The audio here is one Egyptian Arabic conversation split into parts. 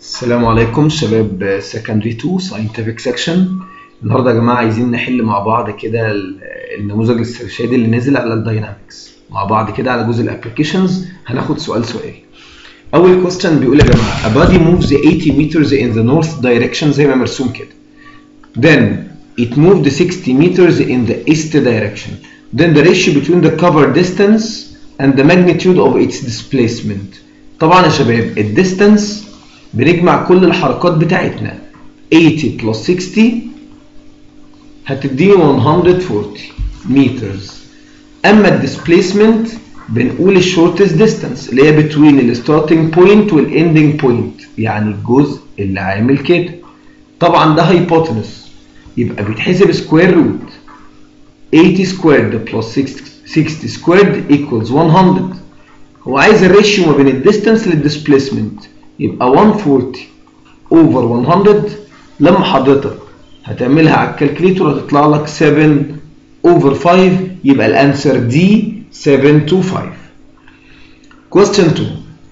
السلام عليكم شباب سكندري 2 ساينتفك سيكشن النهارده يا جماعه عايزين نحل مع بعض كده ال- النموذج الاسترشادي اللي نزل على الداينامكس مع بعض كده على جزء الابلكيشنز هناخد سؤال سؤال اول كويستشن بيقول يا جماعه a body moves 80 meters in the north direction زي ما مرسوم كده then it moved 60 meters in the east direction then the ratio between the cover distance and the magnitude of its displacement طبعا يا شباب الديستانس بنجمع كل الحركات بتاعتنا 80 plus 60 هتديني 140 meters اما الديسبيسمنت بنقول الشورتست ديستانس اللي هي between الستارتنج بوينت والاندنج بوينت يعني الجزء اللي عامل كده طبعا ده هايبوتنس يبقى بيتحسب سكوير روت 80 سكويرد بلس 60 60 سكويرد equals 100 هو عايز الريشيو ما بين الديستانس للديسبيسمنت يبقى 140 اوفر 100 لما حضرتك هتعملها على الكالكليتور هتطلع لك 7 اوفر 5 يبقى الانسر دي 725 question 2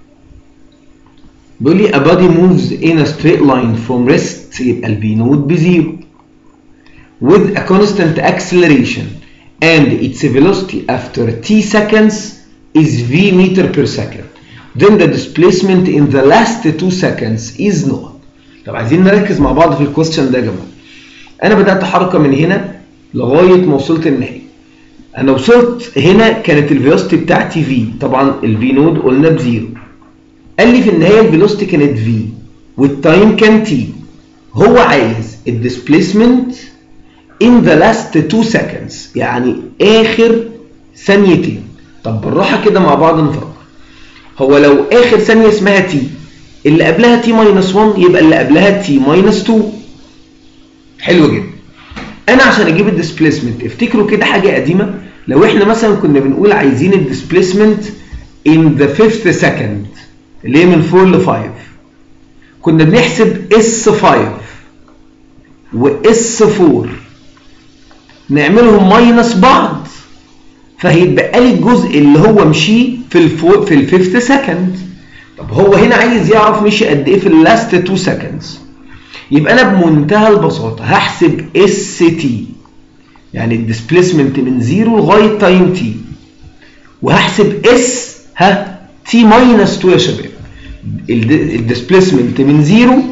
بيقول لي a body moves in a straight line from rest يبقى البي نوت بزيرو with a constant acceleration and its velocity after t seconds is v meter per second then the displacement in the last 2 seconds is not طب عايزين نركز مع بعض في الكويستشن ده يا جماعه انا بدات حركه من هنا لغايه ما وصلت النهايه انا وصلت هنا كانت الفيلوسيتي بتاعتي في طبعا الفي نود قلنا بزيرو قال لي في النهايه الفيلوسيتي كانت في والتايم كان تي هو عايز الديسبيسمنت in the last 2 seconds يعني اخر ثانيتين طب بالراحه كده مع بعض نفكر هو لو اخر ثانيه اسمها تي اللي قبلها تي ماينس 1 يبقى اللي قبلها تي ماينس 2 حلو جدا انا عشان اجيب الديسبيسمنت افتكروا كده حاجه قديمه لو احنا مثلا كنا بنقول عايزين الديسبيسمنت in the fifth second اللي هي من 4 ل 5 كنا بنحسب اس 5 واس 4 نعملهم ماينس بعض فهيتبقى لي الجزء اللي هو مشي في الفو في الفيفث سكند طب هو هنا عايز يعرف مشي قد ايه في اللاست 2 سكندز يبقى انا بمنتهى البساطه هحسب اس تي يعني الديسبيسمنت من 0 لغايه تايم تي وهحسب اس ها تي ماينس 2 يا شباب الديسبيسمنت من 0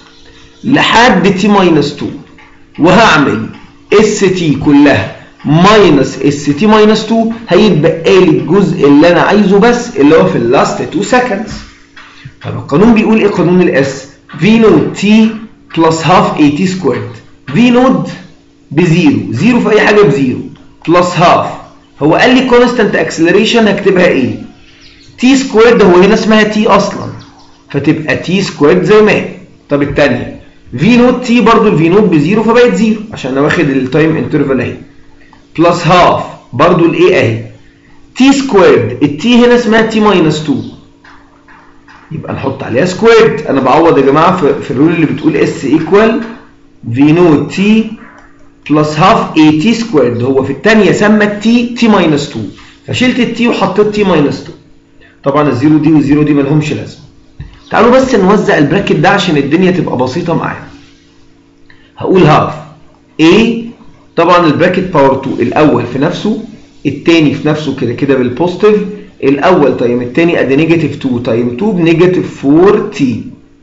لحد تي ماينس 2 وهعمل اس تي كلها ماينس اس تي ماينس 2 هيتبقى لي الجزء اللي انا عايزه بس اللي هو في اللاست 2 سكندز طب القانون بيقول ايه قانون الاس في نود تي بلس هاف اي تي سكويرد في نود بزيرو زيرو في اي حاجه بزيرو بلس هاف هو قال لي كونستانت اكسلريشن هكتبها ايه تي سكويرد هو هنا اسمها تي اصلا فتبقى تي سكويرد زي ما هي طب الثانيه في نود تي برضو الفي نود بزيرو فبقت زيرو عشان انا واخد التايم انترفال اهي بلس هاف برضو الايه اهي تي سكويرد التي هنا اسمها تي ماينس 2 يبقى نحط عليها سكويرد انا بعوض يا جماعه في, في الرول اللي بتقول اس ايكوال في نود تي بلس هاف اي تي سكويرد هو في الثانيه سمى التي تي ماينس 2 فشلت التي وحطيت تي ماينس 2 طبعا الزيرو دي والزيرو دي مالهمش لازمه تعالوا بس نوزع البراكت ده عشان الدنيا تبقى بسيطه معانا هقول هاف A طبعا البراكت باور 2 الاول في نفسه الثاني في نفسه كده كده بالبوزيتيف الاول تايم الثاني ادي نيجاتيف 2 تايم 2 بنيجاتيف 4 تي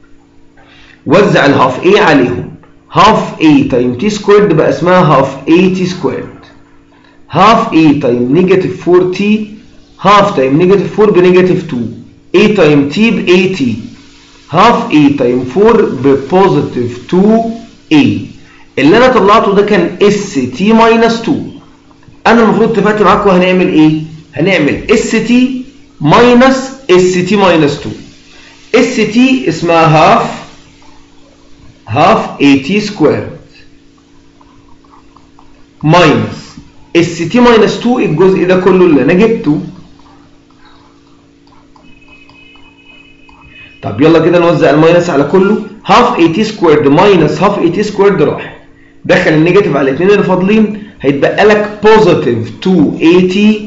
وزع الهاف A عليهم هاف A تايم تي سكويرد بقى اسمها هاف A تي سكويرد هاف A تايم نيجاتيف 4 تي هاف تايم نيجاتيف 4 بنيجاتيف 2 A تايم تي ب A تي هاف A تايم 4 ببوزيتيف 2 A اللي انا طلعته ده كان اس تي ماينس 2 انا المفروض اتفقت معاكم هنعمل ايه هنعمل اس تي ماينس اس تي ماينس 2 اس تي اسمها هاف هاف اي تي سكويرد ماينس اس تي ماينس 2 الجزء ده كله اللي انا جبته طب يلا كده نوزع الماينس على كله هاف اي تي سكويرد ماينس هاف اي تي سكويرد راح دخل النيجاتيف على الاثنين اللي فاضلين هيتبقى لك بوزيتيف 2 اي تي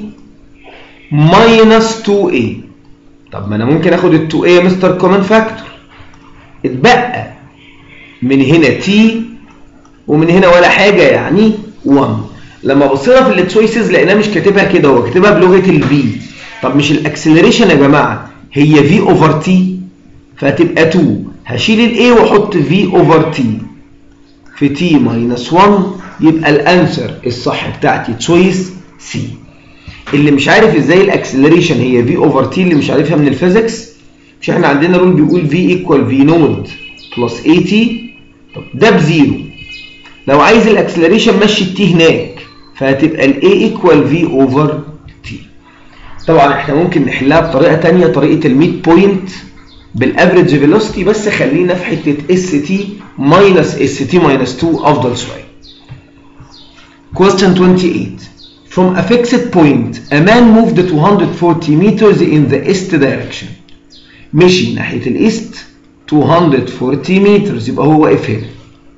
ماينس 2 a طب ما انا ممكن اخد ال 2 a يا مستر كومن فاكتور اتبقى من هنا تي ومن هنا ولا حاجه يعني 1 لما بصينا في التشويسز لقيناه مش كاتبها كده هو كاتبها بلغه الفي طب مش الاكسلريشن يا جماعه هي في اوفر تي فهتبقى 2 هشيل الاي واحط في اوفر تي في تي ماينس 1 يبقى الانسر الصح بتاعتي تشويس سي اللي مش عارف ازاي الاكسلريشن هي في اوفر تي اللي مش عارفها من الفيزيكس مش احنا عندنا رول بيقول في ايكوال في نود بلس اي تي طب ده بزيرو لو عايز الاكسلريشن مشي التي هناك فهتبقى الاي ايكوال في اوفر تي طبعا احنا ممكن نحلها بطريقه ثانيه طريقه الميد بوينت بالافريج فيلوسيتي بس خلينا في حته اس تي ماينس اس تي ماينس 2 افضل شويه Question 28 From a fixed point a man moved 240 meters in the east direction مشي ناحيه الايست 240 meters يبقى هو واقف هنا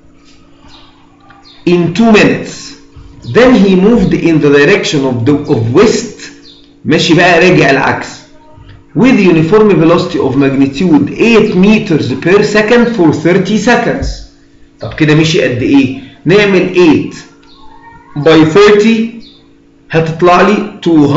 in 2 minutes then he moved in the direction of the of west ماشي بقى راجع العكس with uniform velocity of magnitude 8 meters per second for 30 seconds طب كده مشي قد ايه نعمل 8 by 30 هتطلع لي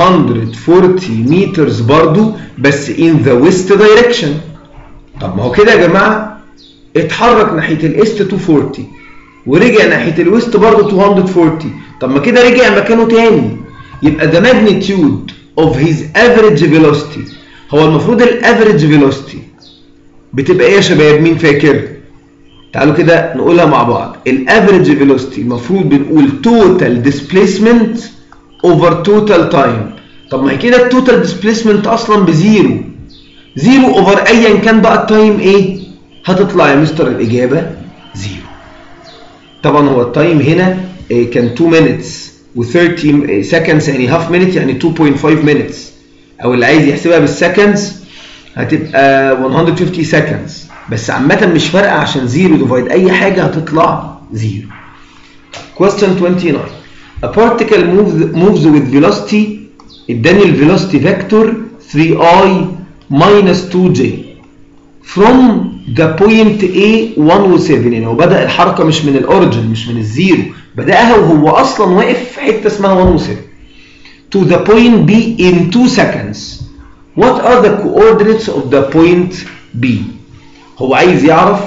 240 meters برضو بس in the west direction طب ما هو كده يا جماعه اتحرك ناحيه الايست 240 ورجع ناحيه الويست برضه 240 طب ما كده رجع مكانه تاني يبقى the magnitude of his average velocity هو المفروض الافريج فيلوسيتي بتبقى ايه يا شباب مين فاكر تعالوا كده نقولها مع بعض الافريج فيلوسيتي المفروض بنقول توتال ديسبيسمنت اوفر توتال تايم طب ما هي كده التوتال ديسبيسمنت اصلا بزيرو زيرو اوفر ايا كان بقى التايم ايه هتطلع يا مستر الاجابه زيرو طبعا هو التايم هنا كان 2 minutes و30 seconds يعني هاف minute يعني 2.5 minutes او اللي عايز يحسبها بالسكندز هتبقى 150 seconds بس عامة مش فارقة عشان زيرو ديفايد أي حاجة هتطلع زيرو. Question 29 A particle moves, moves with velocity اداني الفيلوسيتي فيكتور 3i minus 2j from the point A 1 و 7 يعني هو بدأ الحركة مش من الأوريجن مش من الزيرو بدأها وهو أصلا واقف في حتة اسمها 1 و 7 to the point B in 2 seconds. What are the coordinates of the point B? هو عايز يعرف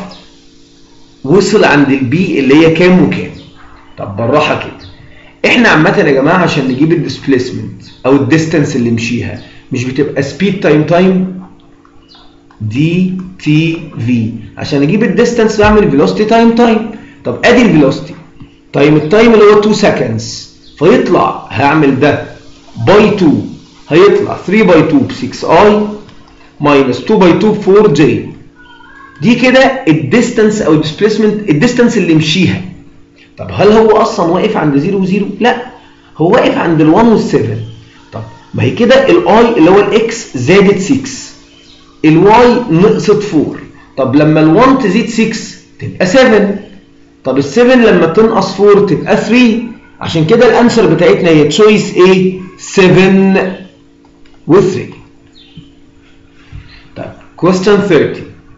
وصل عند البي اللي هي كام وكام. طب بالراحة كده. احنا عامة يا جماعة عشان نجيب الديسبيسمنت او الديستانس اللي مشيها مش بتبقى سبيد تايم تايم دي تي في عشان اجيب الديستانس بعمل فيلوسيتي تايم تايم طب ادي الفيلوسيتي تايم التايم اللي هو 2 سكندز فيطلع هعمل ده باي 2 هيطلع 3 باي 2 ب 6 اي ماينس 2 باي 2 ب 4 جي دي كده الديستانس او الديسبيسمنت الديستانس اللي مشيها طب هل هو اصلا واقف عند 0 و0 لا هو واقف عند ال1 وال7 طب ما هي كده الاي اللي هو الاكس زادت 6 الواي نقصت 4 طب لما ال1 تزيد 6 تبقى 7 طب ال7 لما تنقص 4 تبقى 3 عشان كده الانسر بتاعتنا هي تشويس ايه 7 و 3 طيب question 30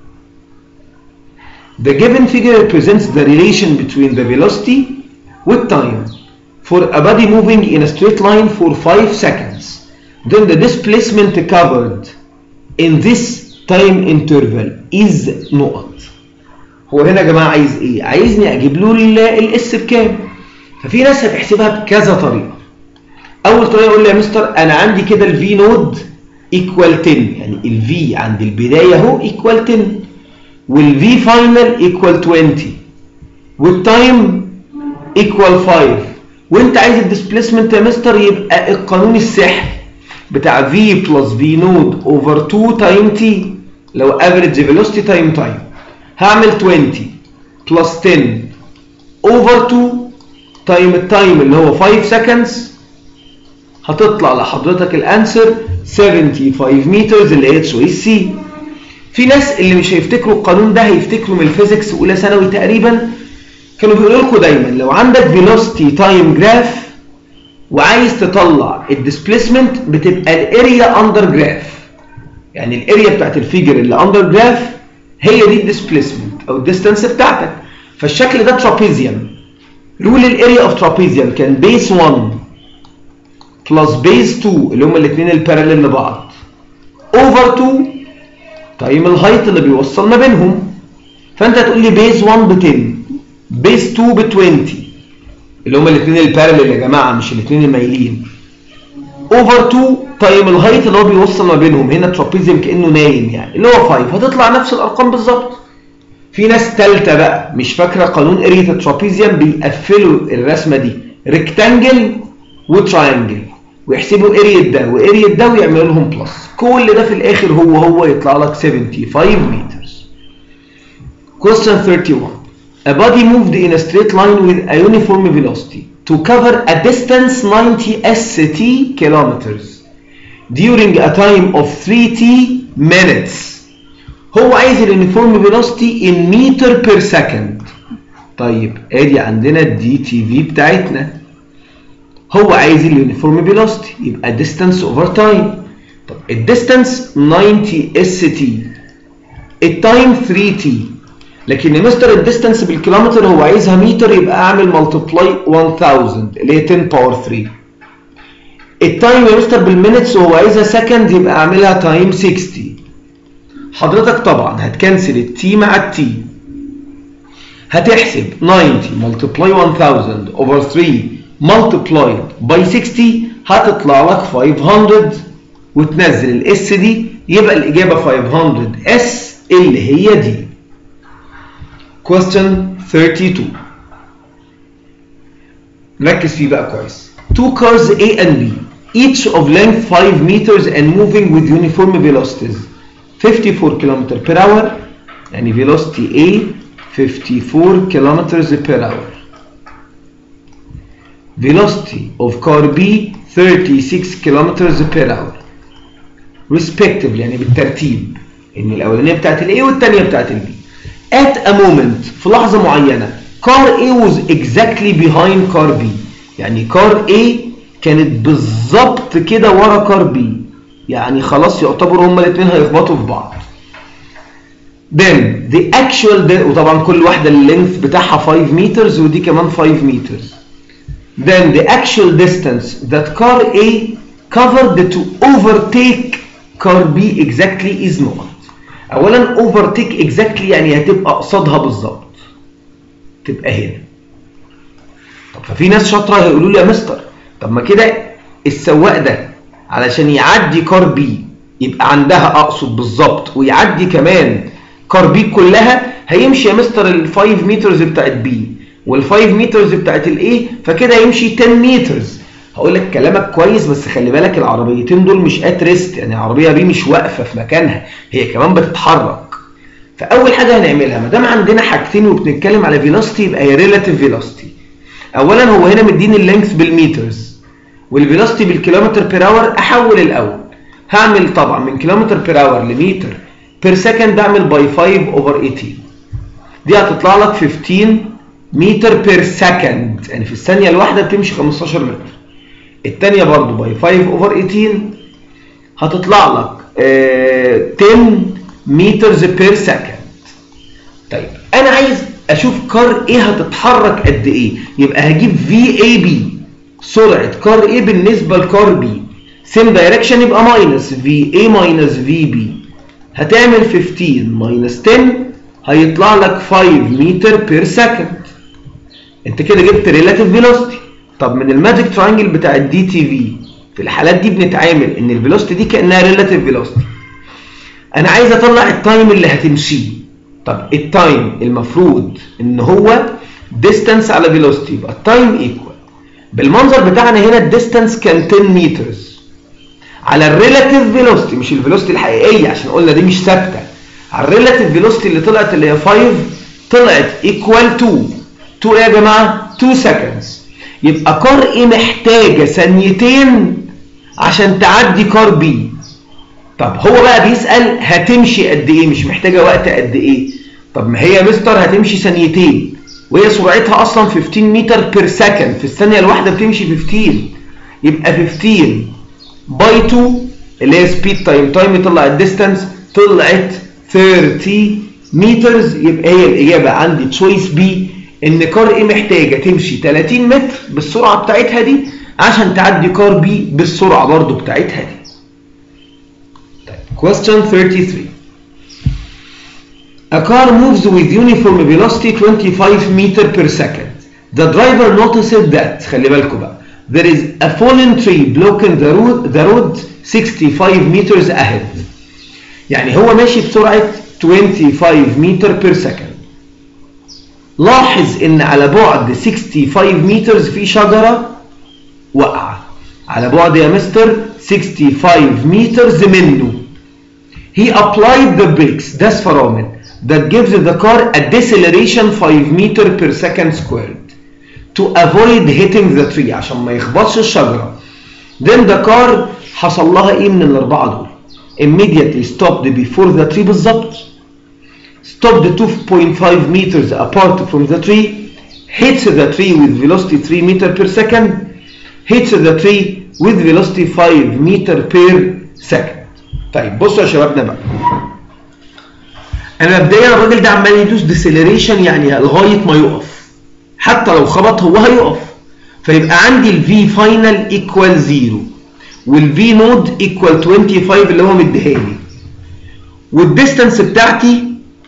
The given figure represents the relation between the velocity with time for a body moving in a straight line for 5 seconds. Then the displacement covered in this time interval is نقط. هو هنا يا جماعة عايز ايه؟ عايزني اجيب له الاس بكام؟ ففي ناس هتحسبها بكذا طريقة. أول طريقة يقول لي يا مستر أنا عندي كده الفي نود ايكوال 10 يعني الفي عند البداية اهو ايكوال 10 والفي فاينل ايكوال 20 والتايم ايكوال 5 وانت عايز الديسبيسمنت يا مستر يبقى القانون السحر بتاع في بلس في نود اوفر 2 تايم تي لو افريج فيلوسيتي تايم تايم هعمل 20 بلس 10 اوفر 2 تايم التايم اللي هو 5 سكندز هتطلع لحضرتك الانسر 75 متر اللي هي تشويس سي في ناس اللي مش هيفتكروا القانون ده هيفتكروا من الفيزيكس اولى ثانوي تقريبا كانوا بيقولوا لكم دايما لو عندك فيلوسيتي تايم جراف وعايز تطلع الديسبيسمنت بتبقى الاريا اندر جراف يعني الاريا بتاعت الفيجر اللي اندر جراف هي دي الديسبيسمنت او الديستانس بتاعتك فالشكل ده ترابيزيوم رول الاريا اوف ترابيزيوم كان بيس 1 بلس بيس 2 اللي هما الاثنين الباراليل لبعض اوفر 2 تايم الهايت اللي بيوصل ما بينهم فانت هتقول لي بيس 1 ب 10 بيس 2 ب 20 اللي هما الاثنين الباراليل يا جماعه مش الاثنين المايلين اوفر 2 تايم الهايت اللي هو بيوصل ما بينهم هنا ترابيزيوم كانه نايم يعني اللي هو 5 هتطلع نفس الارقام بالظبط في ناس ثالثه بقى مش فاكره قانون اريا الترابيزيوم بيقفلوا الرسمه دي ريكتانجل وتراينجل ويحسبوا اريا ده واريا ده ويعملوا لهم بلس كل ده في الاخر هو هو يطلع لك 75 متر Question 31 A body moved in a straight line with a uniform velocity to cover a distance 90 st kilometers during a time of 3t minutes هو عايز اليونيفورم فيلوسيتي in meter per second طيب ادي عندنا الدي تي في بتاعتنا هو عايز اليونيفورم فيلوسيتي يبقى distance over time طب الديستانس 90 اس تي التايم 3 تي لكن يا مستر الديستانس بالكيلومتر هو عايزها متر يبقى اعمل ملتبلاي 1000 اللي هي 10 باور 3 التايم يا مستر بالمينتس وهو عايزها سكند يبقى اعملها تايم 60 حضرتك طبعا هتكنسل التي مع التي هتحسب 90 ملتبلاي 1000 اوفر 3 ملتبلايد باي 60 هتطلع لك 500 وتنزل الاس دي يبقى الاجابه 500 اس اللي هي دي question 32 نركز فيه بقى كويس two cars A and B each of length 5 meters and moving with uniform velocities 54 km per hour يعني velocity A 54 kilometers per hour velocity of car B 36 kilometers per hour respectively يعني بالترتيب ان الاولانيه بتاعت الاي والثانيه بتاعت البي at a moment في لحظه معينه car A was exactly behind car B يعني car A كانت بالظبط كده ورا car B يعني خلاص يعتبروا هما الاثنين هيخبطوا في بعض then the actual وطبعا كل واحده اللينث بتاعها 5 meters ودي كمان 5 meters then the actual distance that car A covered to overtake car B exactly is not اولا overtake exactly يعني هتبقى قصادها بالظبط تبقى هنا طب ففي ناس شاطره هيقولوا لي يا مستر طب ما كده السواق ده علشان يعدي كار بي يبقى عندها اقصد بالظبط ويعدي كمان كار بي كلها هيمشي يا مستر ال 5 مترز بتاعت بي وال 5 مترز بتاعت الايه فكده يمشي 10 مترز هقول لك كلامك كويس بس خلي بالك العربيتين دول مش ات ريست يعني العربيه دي مش واقفه في مكانها هي كمان بتتحرك فاول حاجه هنعملها ما دام عندنا حاجتين وبنتكلم على فيلوسيتي يبقى هي ريلاتيف فيلوسيتي اولا هو هنا مديني اللينث بالمترز والفيلوسيتي بالكيلومتر بير اور احول الاول هعمل طبعا من كيلومتر بير اور لمتر بير سكند اعمل باي 5 اوفر 18 دي هتطلع لك 15 متر بير سكند يعني في الثانيه الواحده بتمشي 15 متر الثانيه برضو باي 5 اوفر 18 هتطلع لك آه 10 مترز بير سكند طيب انا عايز اشوف كار ايه هتتحرك قد ايه يبقى هجيب في اي بي سرعه كار ايه بالنسبه لكار بي سيم دايركشن يبقى ماينس في اي ماينس في بي هتعمل 15 ماينس 10 هيطلع لك 5 متر بير سكند انت كده جبت ريلاتيف فيلوسيتي طب من الماجيك تراينجل بتاع الدي تي في في الحالات دي بنتعامل ان الفيلوسيتي دي كانها ريلاتيف فيلوسيتي انا عايز اطلع التايم اللي هتمشيه طب التايم المفروض ان هو ديستانس على فيلوسيتي يبقى التايم ايكوال بالمنظر بتاعنا هنا الديستانس كان 10 مترز على الريلاتيف فيلوسيتي مش الفيلوسيتي الحقيقيه عشان قلنا دي مش ثابته على الريلاتيف فيلوسيتي اللي طلعت اللي هي 5 طلعت ايكوال 2 2 ايه يا جماعه 2 سكندز يبقى كار ايه محتاجه ثانيتين عشان تعدي كار بي طب هو بقى بيسال هتمشي قد ايه مش محتاجه وقت قد ايه طب ما هي مستر هتمشي ثانيتين وهي سرعتها اصلا 15 متر بير سكند في الثانيه الواحده بتمشي 15 يبقى 15 باي 2 اللي هي سبيد تايم تايم يطلع الديستانس طلعت 30 meters يبقى هي الاجابه عندي تشويس بي ان كار ايه محتاجه تمشي 30 متر بالسرعه بتاعتها دي عشان تعدي كار بي بالسرعه برضو بتاعتها دي طيب question 33 A car moves with uniform velocity 25 meter per second. The driver notices that خلي بالكم بقى there is a fallen tree blocking the road, the road 65 meters ahead. يعني هو ماشي بسرعة 25 متر per second. لاحظ ان على بعد 65 متر في شجرة واقعة. على بعد يا مستر 65 متر منه. He applied the brakes ده فرامل that gives the car a deceleration 5 meter per second squared to avoid hitting the tree عشان ما يخبطش الشجرة then the car حصل لها ايه من الاربعة دول immediately stopped before the tree بالظبط stopped 2.5 meters apart from the tree hits the tree with velocity 3 meter per second hits the tree with velocity 5 meter per second طيب بصوا يا شبابنا بقى انا مبدئيا الراجل ده عمال يدوس ديسيلريشن يعني لغايه ما يقف حتى لو خبط هو هيقف فيبقى عندي الفي فاينل ايكوال 0 والفي نود ايكوال 25 اللي هو مديهالي والديستانس بتاعتي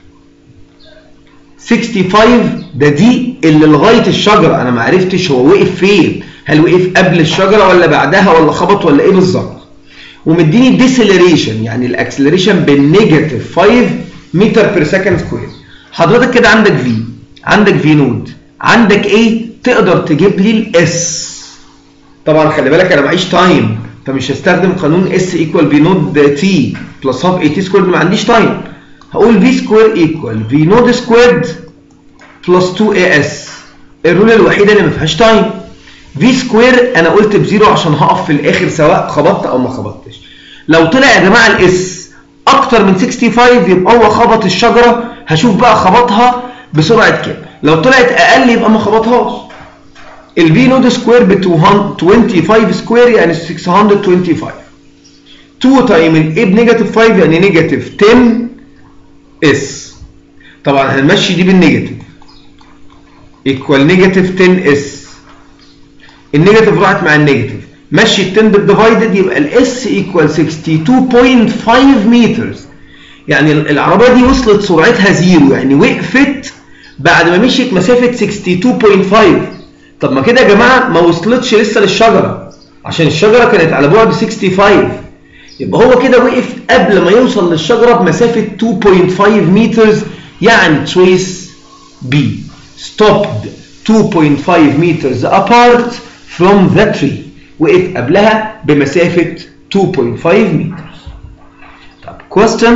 65 ده دي اللي لغايه الشجره انا ما عرفتش هو وقف فين هل وقف قبل الشجره ولا بعدها ولا خبط ولا ايه بالظبط ومديني ديسيلريشن يعني الاكسلريشن بالنيجاتيف 5 متر بير سكند سكوير حضرتك كده عندك في عندك في نود عندك ايه تقدر تجيب لي الاس طبعا خلي بالك انا معيش تايم فمش هستخدم قانون اس ايكوال في نود تي بلس هاف اي تي سكوير ما عنديش تايم هقول في سكوير ايكوال في نود سكويرد بلس 2 اي اس الرول الوحيده اللي ما فيهاش تايم في سكوير انا قلت بزيرو عشان هقف في الاخر سواء خبطت او ما خبطتش لو طلع يا جماعه الاس اكتر من 65 يبقى هو خبط الشجره هشوف بقى خبطها بسرعه كام لو طلعت اقل يبقى ما خبطهاش الفي نود سكوير ب 225 سكوير يعني 625 2 تايم الاي بنيجاتيف 5 يعني نيجاتيف 10 اس طبعا هنمشي دي بالنيجاتيف ايكوال نيجاتيف 10 اس النيجاتيف راحت مع النيجاتيف مشي ال 10 بالديفايدد يبقى الاس ايكوال 62.5 مترز يعني العربيه دي وصلت سرعتها زيرو يعني وقفت بعد ما مشيت مسافه 62.5 طب ما كده يا جماعه ما وصلتش لسه للشجره عشان الشجره كانت على بعد 65 يبقى هو كده وقف قبل ما يوصل للشجره بمسافه 2.5 مترز يعني تشويس بي stopped 2.5 meters apart from the tree وقف قبلها بمسافة 2.5 meters طب question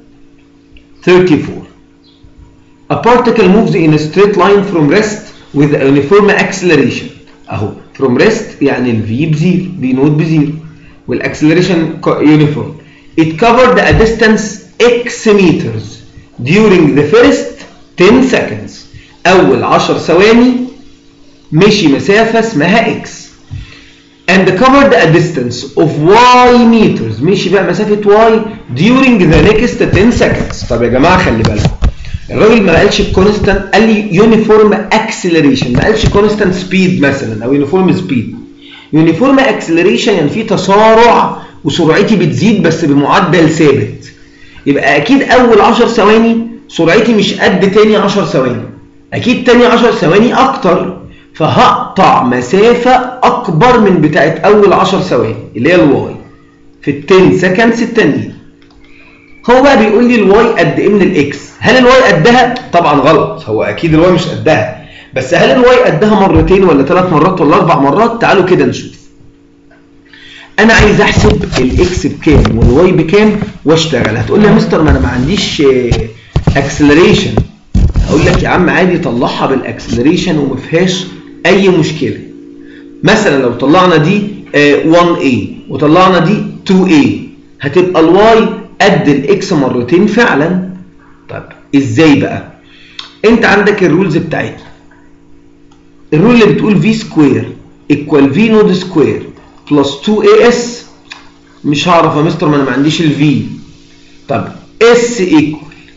34 A particle moves in a straight line from rest with a uniform acceleration اهو from rest يعني ال v بزيرو v نوت بزيرو والاكسلريشن uniform it covered a distance x meters during the first 10 seconds اول 10 ثواني مشي مسافة اسمها x and covered a distance of y meters مشي بقى مسافة y during the next 10 seconds طب يا جماعة خلي بالكم الراجل ما قالش كونستانت قال لي يونيفورم اكسلريشن ما قالش كونستانت سبيد مثلا او يونيفورم سبيد يونيفورم اكسلريشن يعني في تسارع وسرعتي بتزيد بس بمعدل ثابت يبقى اكيد اول 10 ثواني سرعتي مش قد تاني 10 ثواني اكيد تاني 10 ثواني اكتر فهقطع مسافة اكبر من بتاعت اول 10 ثواني اللي هي الواي في ال 10 سكندز التانيين هو بقى بيقول لي الواي قد ايه من الاكس هل الواي قدها طبعا غلط هو اكيد الواي مش قدها بس هل الواي قدها مرتين ولا ثلاث مرات ولا اربع مرات تعالوا كده نشوف انا عايز احسب الاكس بكام والواي بكام واشتغل هتقول لي يا مستر ما انا ما عنديش اكسلريشن اقول لك يا عم عادي طلعها بالاكسلريشن وما فيهاش اي مشكله مثلا لو طلعنا دي 1a وطلعنا دي 2a هتبقى الواي قد الاكس مرتين فعلا طب ازاي بقى انت عندك الرولز بتاعتنا الرول اللي بتقول في سكوير ايكوال في نود سكوير بلس 2 اي اس مش هعرف يا مستر ما انا ما عنديش الفي طب اس ايكوال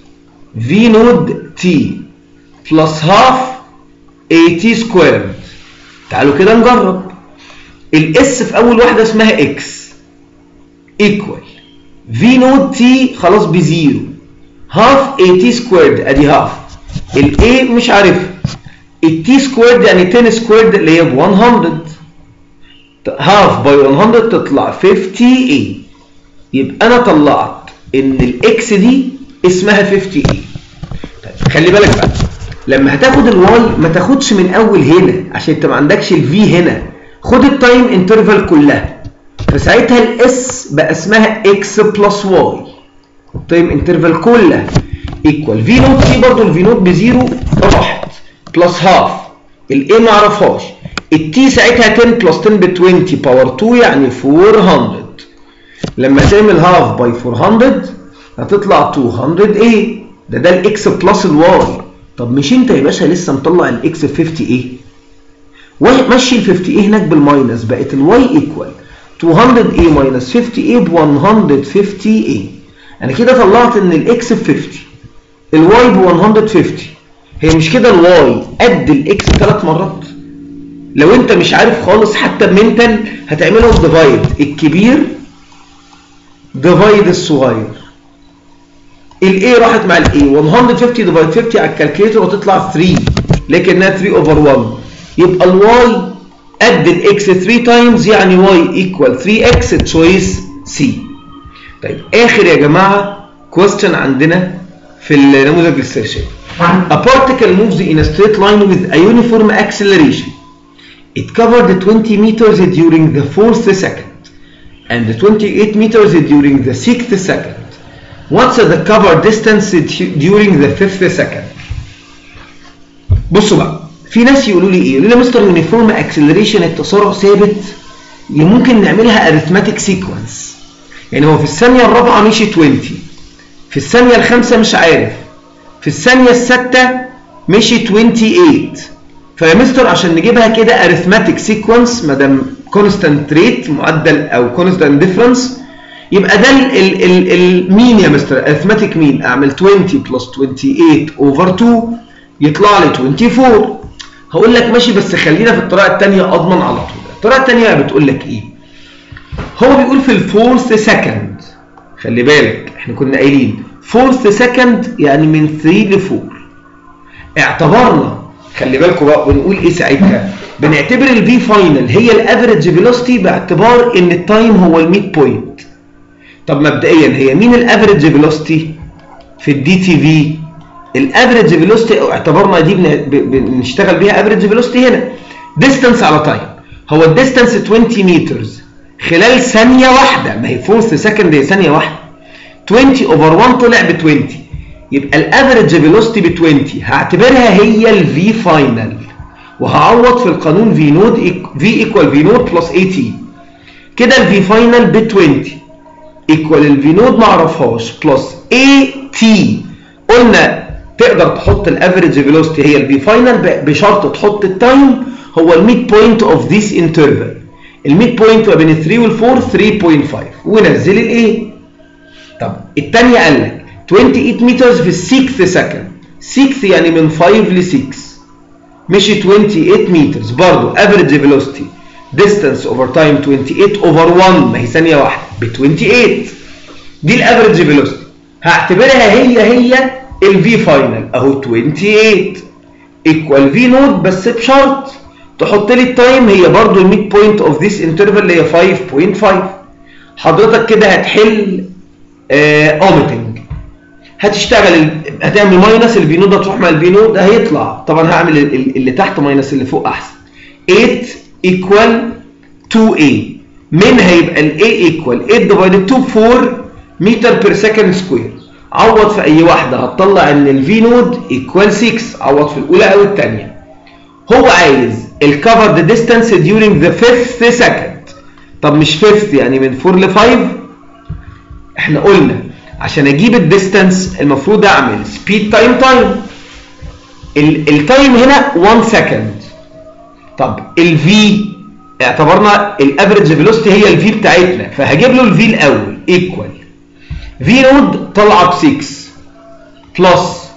في نود تي بلس هاف اي تي سكويرد تعالوا كده نجرب الاس في اول واحده اسمها اكس ايكوال في نود تي خلاص بزيرو هاف اي تي سكويرد ادي هاف الاي مش عارفها التي سكويرد يعني 10 سكويرد اللي هي ب 100 هاف باي 100 تطلع 50 اي يبقى انا طلعت ان الاكس دي اسمها 50 اي طيب خلي بالك بقى لما هتاخد الواي ما تاخدش من اول هنا عشان انت ما عندكش الفي هنا خد التايم انترفال كلها فساعتها الاس بقى اسمها اكس بلس واي التايم انترفال كلها ايكوال في نوت سي برضه الفي نوت بزيرو راحت بلس هاف الاي ما اعرفهاش التي ساعتها 10 بلس 10 ب 20 باور 2 يعني 400 لما تعمل هاف باي 400 هتطلع 200 ايه ده ده الاكس بلس الواي طب مش انت يا باشا لسه مطلع الاكس ب 50 ايه مشي ال 50 ايه هناك بالماينس بقت الواي ايكوال 200 ايه ماينس 50 ايه ب 150 ايه انا كده طلعت ان الاكس ب 50 الواي ب 150 هي مش كده الواي قد الاكس ثلاث مرات لو انت مش عارف خالص حتى بمنتال هتعملهم ديفايد الكبير ديفايد الصغير الاي راحت مع الاي 150 ديفايد 50 على الكالكليتر وتطلع 3 لكنها 3 اوفر 1 يبقى الواي قد الاكس 3 تايمز يعني واي ايكوال 3 اكس تشويس سي طيب اخر يا جماعه كويستشن عندنا في النموذج الاسترشادي A particle moves in a straight line with a uniform acceleration. It covered 20 meters during the fourth second and 28 meters during the sixth second. What's the cover distance during the fifth second? بصوا بقى في ناس يقولوا لي ايه؟ يقولوا لي مستر يونيفورم اكسلريشن التسارع ثابت ممكن نعملها اريثماتيك سيكونس يعني هو في الثانيه الرابعه مشي 20 في الثانيه الخامسه مش عارف في الثانيه السادسه مشي 28 فيا مستر عشان نجيبها كده اريثماتيك سيكونس ما دام كونستانت ريت معدل او كونستانت ديفرنس يبقى ده المين يا مستر اريثماتيك مين اعمل 20 بلس 28 اوفر 2 يطلع لي 24 هقول لك ماشي بس خلينا في الطريقه الثانيه اضمن على طول الطريقه الثانيه بتقول لك ايه هو بيقول في الفورث سكند خلي بالك احنا كنا قايلين فورث سكند يعني من 3 ل 4 اعتبرنا خلي بالكم بقى بنقول ايه ساعتها بنعتبر الفي فاينل هي الافريج فيلوسيتي باعتبار ان التايم هو ال بوينت طب مبدئيا هي مين الافريج فيلوسيتي في الدي تي في الافريج فيلوسيتي اعتبرنا دي بنشتغل بيها افريج فيلوسيتي هنا ديستانس على تايم هو الديستانس 20 مترز خلال ثانيه واحده ما هي فورث سكند هي ثانيه واحده 20 اوفر 1 طلع ب 20 يبقى الافريج فيلوسيتي ب 20 هعتبرها هي الفي فاينل وهعوض في القانون في نود في ايكوال في نود بلس اي تي كده الفي فاينل ب 20 ايكوال الفي نود ما اعرفهاش بلس اي تي قلنا تقدر تحط الافريج فيلوسيتي هي الفي فاينل بشرط تحط التايم هو الميد بوينت اوف ذيس انترفال الميد بوينت ما بين ال 3 وال 4 3.5 ونزل الايه طب الثانيه قال لك 28 مترز في السيكث سكند 6 يعني من 5 ل 6 مشي 28 مترز برضه افريج فيلوسيتي ديستانس اوفر تايم 28 اوفر 1 ما هي ثانيه واحده ب 28 دي الافريج فيلوسيتي هعتبرها هي هي الفي فاينل اهو 28 ايكوال في نود بس بشرط تحط لي التايم هي برضه الميد بوينت اوف ذيس انترفال اللي هي 5.5 حضرتك كده هتحل اوميتنج هتشتغل هتعمل ماينس الفي نود هتروح مع الفي نود هيطلع طبعا هعمل اللي تحت ماينس اللي فوق احسن 8 ايكوال 2a من هيبقى ال a ايكوال 8 ديفايدد 2 4 متر بير سكند سكوير عوض في اي واحده هتطلع ان الفي نود ايكوال 6 عوض في الاولى او الثانيه هو عايز الكفرد ديستانس during the fifth second طب مش fifth يعني من 4 ل 5 احنا قلنا عشان اجيب الديستانس المفروض اعمل سبيد تايم تايم التايم هنا 1 سكند طب الفي اعتبرنا الافريج فيلوسيتي هي الفي بتاعتنا فهجيب له الفي الاول ايكوال في نود طالعه ب 6 بلس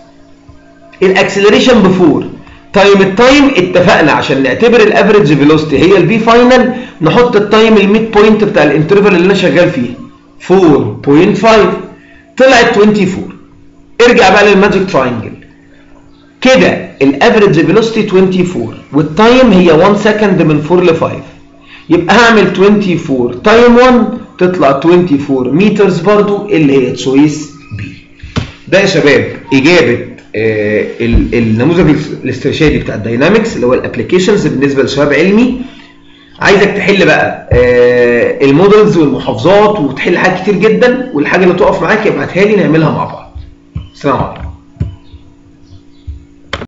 الاكسلريشن بفور تايم التايم اتفقنا عشان نعتبر الافريج فيلوسيتي هي الفي فاينل نحط التايم الميد بوينت بتاع الانترفال اللي انا شغال فيه 4.5 طلعت 24 ارجع بقى للماجيك تراينجل كده الافريج فيلوسيتي 24 والتايم هي 1 سكند من 4 ل 5 يبقى هعمل 24 تايم 1 تطلع 24 مترز برضو اللي هي تشويس بي ده يا شباب اجابه آه النموذج الاسترشادي بتاع الداينامكس اللي هو الابلكيشنز بالنسبه لشباب علمي عايزك تحل بقى آه المودلز والمحافظات وتحل حاجات كتير جدا والحاجه اللي تقف معاك ابعتها لي نعملها مع بعض السلام عليكم